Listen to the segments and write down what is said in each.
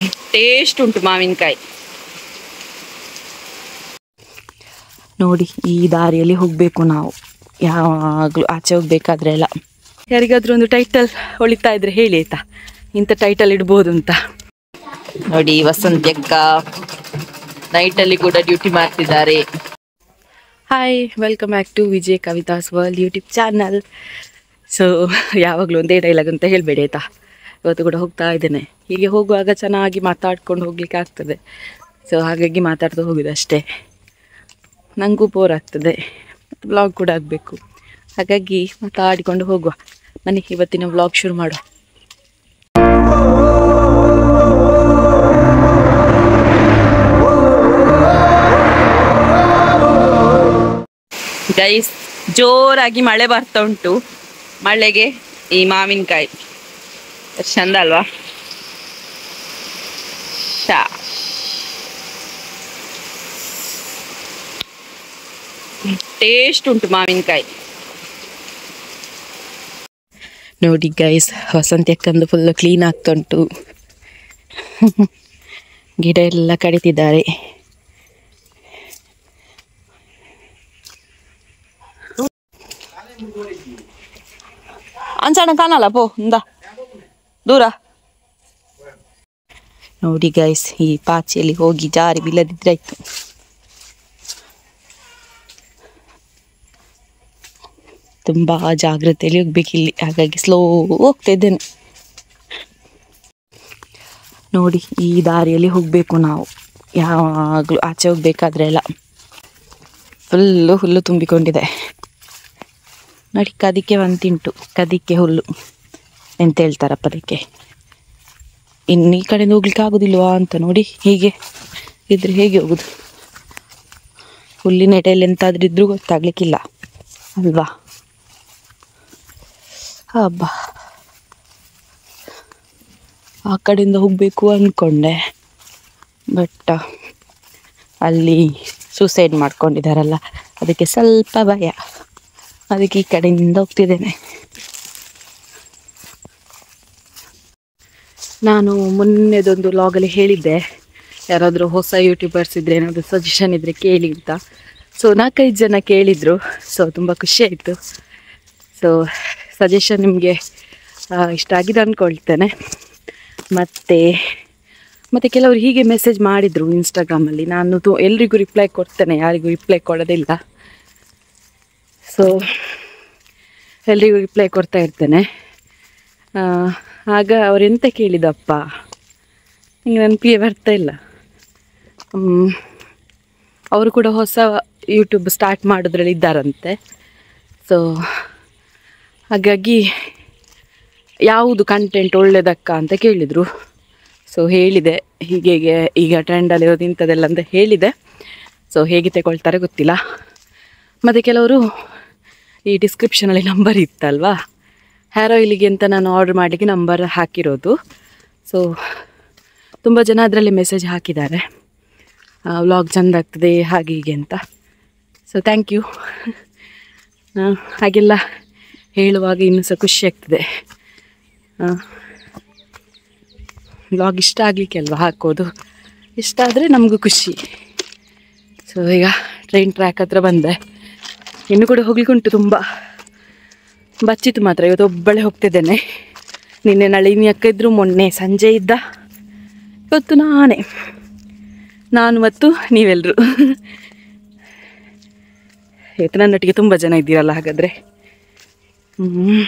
Taste ಉಂಟು ಮಾವಿನಕಾಯಿ ನೋಡಿ ಈ ದಾರಿಯಲ್ಲಿ ಹೋಗಬೇಕು ನಾವು ಯಾವಾಗಲೂ ಆಚೆ ಹೋಗ್ಬೇಕಾದ್ರೆ ಎಲ್ಲ ಯಾರಿಗಾದ್ರೂ ಒಂದು ಟೈಟಲ್ ಹೊಳಿತಾ ಇದ್ರೆ ಹೇಳಿ ಆಯ್ತಾ ಇಂಥ ಟೈಟಲ್ ಇಡ್ಬೋದು ಅಂತ ನೋಡಿ ವಸಂತಿ ಅಕ್ಕ ನೈಟಲ್ಲಿ ಕೂಡ ಡ್ಯೂಟಿ ಮಾಡ್ತಿದ್ದಾರೆ hi welcome back to Vijay Kavitha's world YouTube channel so ಯಾವಾಗಲೂ ಒಂದೇ ಡೈಲಾಗ್ ಅಂತ ಹೇಳಬೇಡಿ ಆಯಿತಾ ಇವತ್ತು ಕೂಡ ಹೋಗ್ತಾ ಇದ್ದೇನೆ ಹೀಗೆ ಹೋಗುವಾಗ ಚೆನ್ನಾಗಿ ಮಾತಾಡ್ಕೊಂಡು ಹೋಗ್ಲಿಕ್ಕೆ ಆಗ್ತದೆ ಸೊ ಹಾಗಾಗಿ ಮಾತಾಡ್ತಾ ಹೋಗುದು ಅಷ್ಟೇ ನನಗೂ ಬೋರ್ ಆಗ್ತದೆ ಮತ್ತು ವ್ಲಾಗ್ ಕೂಡ ಆಗಬೇಕು ಹಾಗಾಗಿ ಮಾತಾಡಿಕೊಂಡು ಹೋಗುವ ಬನ್ನಿ ಇವತ್ತಿನ ವ್ಲಾಗ್ ಶುರು ಮಾಡುವ ಗೈಸ್ ಜೋರಾಗಿ ಮಳೆ ಬರ್ತಾ ಉಂಟು ಮಳೆಗೆ ಈ ಮಾವಿನಕಾಯಿ ಎಷ್ಟ್ ಚಂದ ಅಲ್ವಾ ಶಾ ಟೇಸ್ಟ್ ಉಂಟು ಮಾವಿನಕಾಯಿ ನೋಡಿ ಗೈಸ್ ವಸಂತಿ ಅಕ್ಕಂದು ಫುಲ್ಲು ಕ್ಲೀನ್ ಆಗ್ತಾ ಉಂಟು ಗಿಡ ಎಲ್ಲ ಕಡಿತಿದ್ದಾರೆ ಅಂಚಣ ಕಾಣಲ್ಲ ಪೋ ಇಂದ ದೂರ ನೋಡಿ ಗೈಸ್ ಈ ಪಾಚಿಯಲ್ಲಿ ಹೋಗಿ ಜಾರಿ ಬೀಳದಿದ್ರೆ ಆಯ್ತು ತುಂಬಾ ಜಾಗ್ರತೆಯಲ್ಲಿ ಹೋಗ್ಬೇಕು ಇಲ್ಲಿ ಹಾಗಾಗಿ ಸ್ಲೋ ಹೋಗ್ತಾ ಇದ್ದೇನೆ ನೋಡಿ ಈ ದಾರಿಯಲ್ಲಿ ಹೋಗಬೇಕು ನಾವು ಯಾವಾಗಲೂ ಆಚೆ ಹೋಗ್ಬೇಕಾದ್ರೆ ಎಲ್ಲ ಫುಲ್ಲು ಹುಲ್ಲು ತುಂಬಿಕೊಂಡಿದೆ ನೋಡಿ ಕದಿಕೆ ಒಂದು ತಿಂಟು ಕದಿಕೆ ಹುಲ್ಲು ಎಂತ ಹೇಳ್ತಾರಪ್ಪ ಅದಕ್ಕೆ ಇನ್ನು ಈ ಕಡೆಯಿಂದ ಹೋಗ್ಲಿಕ್ಕೆ ಆಗೋದಿಲ್ವಾ ಅಂತ ನೋಡಿ ಹೀಗೆ ಇದ್ರೆ ಹೇಗೆ ಹೋಗುದು ಹುಲ್ಲಿನ ಎಡೆಯಲ್ಲಿ ಎಂತಾದ್ರೂ ಇದ್ರೂ ಗೊತ್ತಾಗ್ಲಿಕ್ಕಿಲ್ಲ ಅಲ್ವಾ ಹಬ್ಬ ಆ ಕಡೆಯಿಂದ ಹೋಗಬೇಕು ಅಂದ್ಕೊಂಡೆ ಬಟ್ ಅಲ್ಲಿ ಸೂಸೈಡ್ ಮಾಡ್ಕೊಂಡಿದ್ದಾರಲ್ಲ ಅದಕ್ಕೆ ಸ್ವಲ್ಪ ಭಯ ಅದಕ್ಕೆ ಈ ಕಡೆಯಿಂದ ಹೋಗ್ತಿದ್ದೇನೆ ನಾನು ಮೊನ್ನೆದೊಂದು ಲಾಗಲ್ಲಿ ಹೇಳಿದ್ದೆ ಯಾರಾದರೂ ಹೊಸ ಯೂಟ್ಯೂಬರ್ಸ್ ಇದ್ರೆ ಏನಾದರೂ ಸಜೆಷನ್ ಇದ್ದರೆ ಕೇಳಿ ಅಂತ ಸೊ ನಾಲ್ಕೈದು ಜನ ಕೇಳಿದರು ಸೊ ತುಂಬ ಖುಷಿ ಆಯಿತು ಸೊ ಸಜೆಷನ್ ನಿಮಗೆ ಇಷ್ಟ ಆಗಿದೆ ಅಂದ್ಕೊಳ್ತೇನೆ ಮತ್ತು ಮತ್ತು ಕೆಲವರು ಹೀಗೆ ಮೆಸೇಜ್ ಮಾಡಿದರು ಇನ್ಸ್ಟಾಗ್ರಾಮಲ್ಲಿ ನಾನು ತು ಎಲ್ರಿಗೂ ರಿಪ್ಲೈ ಕೊಡ್ತೇನೆ ಯಾರಿಗೂ ರಿಪ್ಲೈ ಕೊಡೋದಿಲ್ಲ ಸೊ ಎಲ್ರಿಗೂ ರಿಪ್ಲೈ ಕೊಡ್ತಾ ಇರ್ತೇನೆ ಆ, ಆಗ ಅವ್ರು ಎಂತ ಕೇಳಿದಪ್ಪ ನಿಂಗೆ ನೆನಪಿಗೆ ಬರ್ತಾ ಇಲ್ಲ ಹ್ಮ್. ಅವರು ಕೂಡ ಹೊಸ ಯೂಟ್ಯೂಬ್ ಸ್ಟಾರ್ಟ್ ಮಾಡೋದ್ರಲ್ಲಿ ಇದ್ದಾರಂತೆ ಸೊ ಹಾಗಾಗಿ ಯಾವುದು ಕಂಟೆಂಟ್ ಒಳ್ಳೇದಕ್ಕ ಅಂತ ಕೇಳಿದರು ಸೊ ಹೇಳಿದೆ ಹೀಗೆ ಹೀಗೆ ಈಗ ಟ್ರೆಂಡಲ್ಲಿರೋದು ಇಂಥದ್ದೆಲ್ಲ ಅಂತ ಹೇಳಿದೆ ಸೊ ಹೇಗೆ ತಗೊಳ್ತಾರೆ ಗೊತ್ತಿಲ್ಲ ಮತ್ತು ಕೆಲವರು ಈ ಡಿಸ್ಕ್ರಿಪ್ಷನಲ್ಲಿ ನಂಬರ್ ಇತ್ತಲ್ವಾ ಹೇರ್ ಆಯಿಲಿಗೆ ಅಂತ ನಾನು ಆರ್ಡರ್ ಮಾಡಲಿಕ್ಕೆ ನಂಬರ್ ಹಾಕಿರೋದು ಸೊ ತುಂಬ ಜನ ಅದರಲ್ಲಿ ಮೆಸೇಜ್ ಹಾಕಿದ್ದಾರೆ ವ್ಲಾಗ್ ಚೆಂದ ಆಗ್ತದೆ ಹಾಗೆ ಹೀಗೆ ಅಂತ ಸೊ ಥ್ಯಾಂಕ್ ಯು ಹಾಗೆಲ್ಲ ಹೇಳುವಾಗ ಇನ್ನೂ ಸಹ ಖುಷಿ ಆಗ್ತದೆ ವ್ಲಾಗ್ ಇಷ್ಟ ಆಗಲಿಕ್ಕೆ ಅಲ್ವಾ ಹಾಕೋದು ಇಷ್ಟ ಆದರೆ ನಮಗೂ ಖುಷಿ ಸೊ ಈಗ ಟ್ರೈನ್ ಟ್ರ್ಯಾಕ್ ಹತ್ರ ಬಂದೆ ಇನ್ನು ಕೂಡ ಹೋಗ್ಲಿಕ್ಕೆ ಉಂಟು ತುಂಬ ಬಚ್ಚಿತ್ತು ಮಾತ್ರ ಇವತ್ತು ಒಬ್ಬಳೇ ಹೋಗ್ತಿದ್ದೇನೆ ನಿನ್ನೆ ನಳಿನಿ ಅಕ್ಕ ಇದ್ರು ಮೊನ್ನೆ ಸಂಜೆ ಇದ್ದ ಇವತ್ತು ನಾನೇ ನಾನು ಮತ್ತು ನೀವೆಲ್ಲರೂ ಇವತ್ತು ನನ್ನೊಟ್ಟಿಗೆ ತುಂಬ ಜನ ಇದ್ದೀರಲ್ಲ ಹಾಗಾದರೆ ಹ್ಮ್.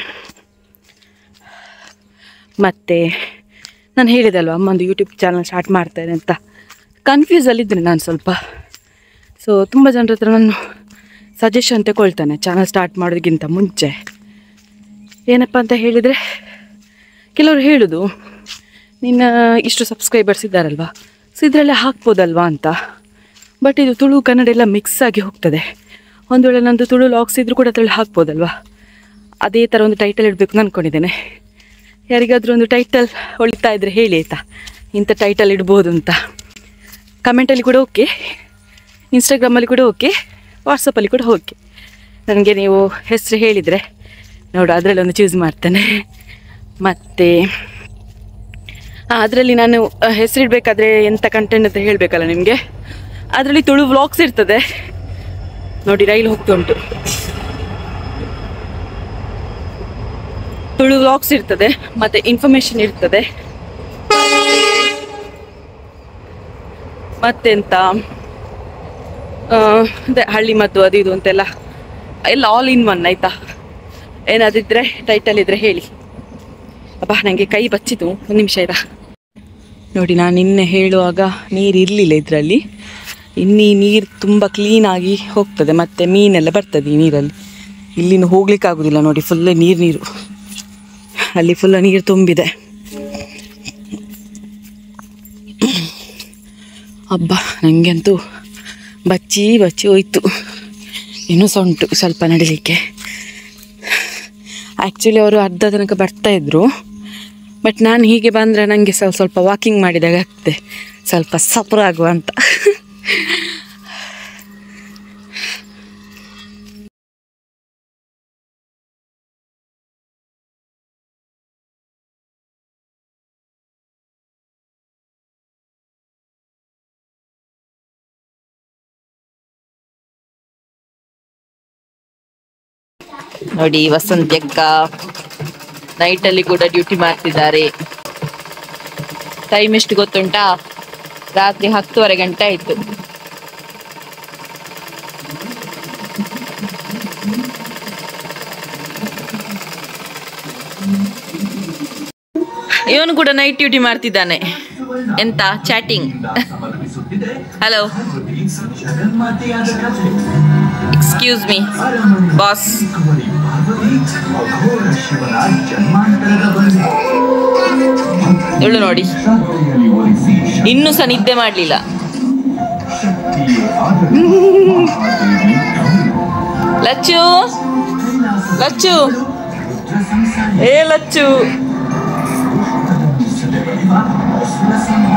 ಮತ್ತೆ ನಾನು ಹೇಳಿದೆ ಅಲ್ವಾ ಅಮ್ಮಂದು ಯೂಟ್ಯೂಬ್ ಚಾನಲ್ ಸ್ಟಾರ್ಟ್ ಮಾಡ್ತೇನೆ ಅಂತ ಕನ್ಫ್ಯೂಸಲ್ಲಿದ್ದೆ ನಾನು ಸ್ವಲ್ಪ ಸೊ ತುಂಬ ಜನರ ಹತ್ರ ನಾನು ಸಜೆಷನ್ ತಗೊಳ್ತಾನೆ ಚಾನಲ್ ಸ್ಟಾರ್ಟ್ ಮಾಡೋದಕ್ಕಿಂತ ಮುಂಚೆ ಏನಪ್ಪ ಅಂತ ಹೇಳಿದರೆ ಕೆಲವರು ಹೇಳೋದು ನಿನ್ನ ಇಷ್ಟು ಸಬ್ಸ್ಕ್ರೈಬರ್ಸ್ ಇದ್ದಾರಲ್ವಾ ಸೊ ಇದರಲ್ಲೇ ಹಾಕ್ಬೋದಲ್ವಾ ಅಂತ ಬಟ್ ಇದು ತುಳು ಕನ್ನಡ ಎಲ್ಲ ಮಿಕ್ಸ್ ಆಗಿ ಹೋಗ್ತದೆ ಒಂದು ವೇಳೆ ನಂದು ತುಳು ಲಾಕ್ಸ್ ಇದ್ರೂ ಕೂಡ ಅದರಲ್ಲಿ ಹಾಕ್ಬೋದಲ್ವಾ ಅದೇ ಥರ ಒಂದು ಟೈಟಲ್ ಇಡಬೇಕು ಅಂತ ಅಂದ್ಕೊಂಡಿದ್ದೇನೆ ಯಾರಿಗಾದ್ರೂ ಒಂದು ಟೈಟಲ್ ಹೊಳಿತಾ ಇದ್ರೆ ಹೇಳಿ ಆಯಿತಾ ಇಂಥ ಟೈಟಲ್ ಇಡ್ಬೋದು ಅಂತ ಕಮೆಂಟಲ್ಲಿ ಕೂಡ ಓಕೆ ಇನ್ಸ್ಟಾಗ್ರಾಮಲ್ಲಿ ಕೂಡ ಓಕೆ ವಾಟ್ಸಪ್ಪಲ್ಲಿ ಕೂಡ ಓಕೆ ನನಗೆ ನೀವು ಹೆಸರು ಹೇಳಿದರೆ ನೋಡು ಅದರಲ್ಲಿ ಒಂದು ಚೂಸ್ ಮಾಡ್ತೇನೆ ಮತ್ತು ಅದರಲ್ಲಿ ನಾನು ಆ, ಹೆಸರಿಡ್ಬೇಕಾದ್ರೆ ಎಂತ ಕಂಟೆಂಟ್ ಅಂತ ಹೇಳಬೇಕಲ್ಲ ನಿಮಗೆ ಅದರಲ್ಲಿ ತುಳು ವ್ಲಾಗ್ಸ್ ಇರ್ತದೆ ನೋಡಿ ರೈಲು ಹೋಗ್ತಾ ಉಂಟು ತುಳು ವ್ಲಾಗ್ಸ್ ಇರ್ತದೆ ಮತ್ತೆ ಇನ್ಫಾರ್ಮೇಶನ್ ಇರ್ತದೆ ಮತ್ತೆಂತ ಆ, ಅದೇ ಹಳ್ಳಿ ಮದ್ದು ಅದು ಇದು ಅಂತೆಲ್ಲ ಎಲ್ಲ ಆಲ್ ಇನ್ ಒನ್ ಆಯ್ತಾ ಏನಾದಿದ್ರೆ ಟೈಟಲ್ ಇದ್ರೆ ಹೇಳಿ ಅಬ್ಬಾ ನನಗೆ ಕೈ ಬಚ್ಚಿತು ಒಂದು ನಿಮಿಷ ಇರ ನೋಡಿ ನಾನು ನಿನ್ನೆ ಹೇಳುವಾಗ ನೀರು ಇರಲಿಲ್ಲ ಇದರಲ್ಲಿ ಇನ್ನೀ ನೀರು ತುಂಬ ಕ್ಲೀನಾಗಿ ಹೋಗ್ತದೆ ಮತ್ತೆ ಮೀನೆಲ್ಲ ಬರ್ತದೆ ಈ ನೀರಲ್ಲಿ ಇಲ್ಲಿನ ಹೋಗ್ಲಿಕ್ಕೆ ಆಗೋದಿಲ್ಲ ನೋಡಿ ಫುಲ್ ನೀರು ನೀರು ಅಲ್ಲಿ ಫುಲ್ ನೀರು ತುಂಬಿದೆ ಅಬ್ಬ ನನಗಂತೂ ಬಚ್ಚಿ ಬಚ್ಚಿ ಹೋಯ್ತು ಇನ್ನೂ ಸಹ ಉಂಟು ಸ್ವಲ್ಪ ನಡಿಲಿಕ್ಕೆ ಆ್ಯಕ್ಚುಲಿ ಅವರು ಅರ್ಧ ತನಕ ಬರ್ತಾ ಇದ್ರು ಬಟ್ ನಾನು ಹೀಗೆ ಬಂದರೆ ನನಗೆ ಸ್ವಲ್ಪ ಸ್ವಲ್ಪ ವಾಕಿಂಗ್ ಮಾಡಿದಾಗ ಆಗ್ತದೆ ಸ್ವಲ್ಪ ಸಪುರ ಆಗುವ ಅಂತ ನೋಡಿ ವಸಂತ್ಯಕ್ಕ ನೈಟಲ್ಲಿ ಕೂಡ ಡ್ಯೂಟಿ ಮಾಡ್ತಿದ್ದಾರೆ ಟೈಮ್ ಎಷ್ಟು ಗೊತ್ತುಂಟಾ ರಾತ್ರಿ ಹತ್ತುವರೆ ಗಂಟೆ ಆಯ್ತು ಇವನು ಕೂಡ ನೈಟ್ ಡ್ಯೂಟಿ ಮಾಡ್ತಿದ್ದಾನೆ ಎಂತ chatting hello excuse me boss ಇವಳು ನೋಡಿ ಇನ್ನೂ ಸಹ ನಿದ್ದೆ ಮಾಡಲಿಲ್ಲ ಲಚ್ಚು ಲಚ್ಚು ಏ ಲಚ್ಚು